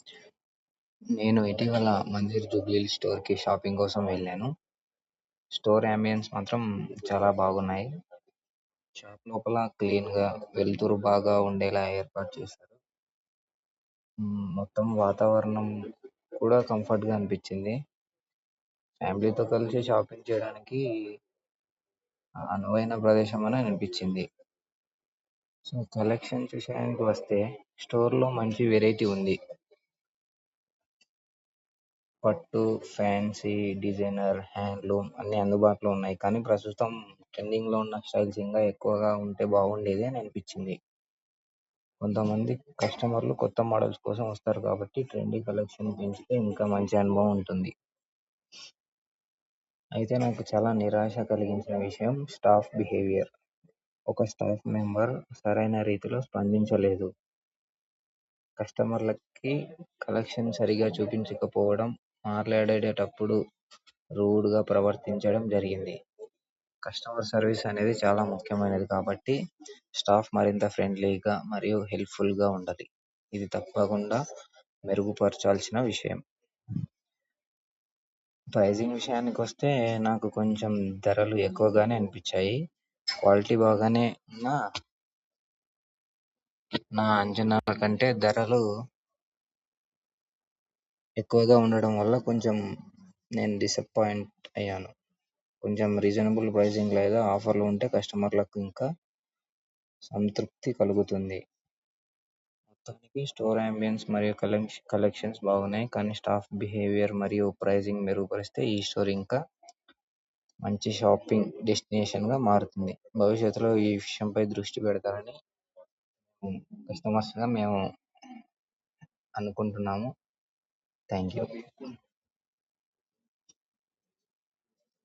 నేను ఇటీవల మందిర్ జూబ్లీ స్టోర్కి షాపింగ్ కోసం వెళ్ళాను స్టోర్ అంబియన్స్ మాత్రం చాలా బాగున్నాయి షాప్ లోపల క్లీన్గా వెలుతురు బాగా ఉండేలా ఏర్పాటు చేశారు మొత్తం వాతావరణం కూడా కంఫర్ట్గా అనిపించింది ఫ్యామిలీతో కలిసి షాపింగ్ చేయడానికి అనువైన ప్రదేశం అని అనిపించింది సో కలెక్షన్స్ విషయానికి వస్తే స్టోర్లో మంచి వెరైటీ ఉంది పట్టు ఫ్యాన్సీ డిజైనర్ హ్యాండ్లూమ్ అన్నీ అందుబాటులో ఉన్నాయి కానీ ప్రస్తుతం ట్రెండింగ్లో ఉన్న స్టైల్స్ ఇంకా ఎక్కువగా ఉంటే బాగుండేది అని అనిపించింది కొంతమంది కస్టమర్లు కొత్త మోడల్స్ కోసం వస్తారు కాబట్టి ట్రెండీ కలెక్షన్ పెంచితే ఇంకా మంచి అనుభవం ఉంటుంది అయితే నాకు చాలా నిరాశ కలిగించిన విషయం స్టాఫ్ బిహేవియర్ ఒక స్టాఫ్ మెంబర్ సరైన రీతిలో స్పందించలేదు కస్టమర్లకి కలెక్షన్ సరిగా చూపించకపోవడం మాట్లాడేటప్పుడు రూడ్గా ప్రవర్తించడం జరిగింది కస్టమర్ సర్వీస్ అనేది చాలా ముఖ్యమైనది కాబట్టి స్టాఫ్ మరింత ఫ్రెండ్లీగా మరియు హెల్ప్ఫుల్గా ఉండాలి ఇది తప్పకుండా మెరుగుపరచాల్సిన విషయం ప్రైజింగ్ విషయానికి వస్తే నాకు కొంచెం ధరలు ఎక్కువగానే అనిపించాయి క్వాలిటీ బాగానే ఉన్నా నా అంచనాల కంటే ధరలు ఎక్కువగా ఉండడం వల్ల కొంచెం నేను డిసప్పాయింట్ అయ్యాను కొంచెం రీజనబుల్ ప్రైజింగ్ లేదా ఆఫర్లు ఉంటే కస్టమర్లకు ఇంకా సంతృప్తి కలుగుతుంది మొత్తానికి స్టోర్ అంబియన్స్ మరియు కలెక్ష కలెక్షన్స్ బాగున్నాయి కానీ స్టాఫ్ బిహేవియర్ మరియు ప్రైజింగ్ మెరుగుపరిస్తే ఈ స్టోర్ ఇంకా మంచి షాపింగ్ డెస్టినేషన్గా మారుతుంది భవిష్యత్తులో ఈ విషయంపై దృష్టి పెడతారని కస్టమర్స్గా మేము అనుకుంటున్నాము థ్యాంక్ యూ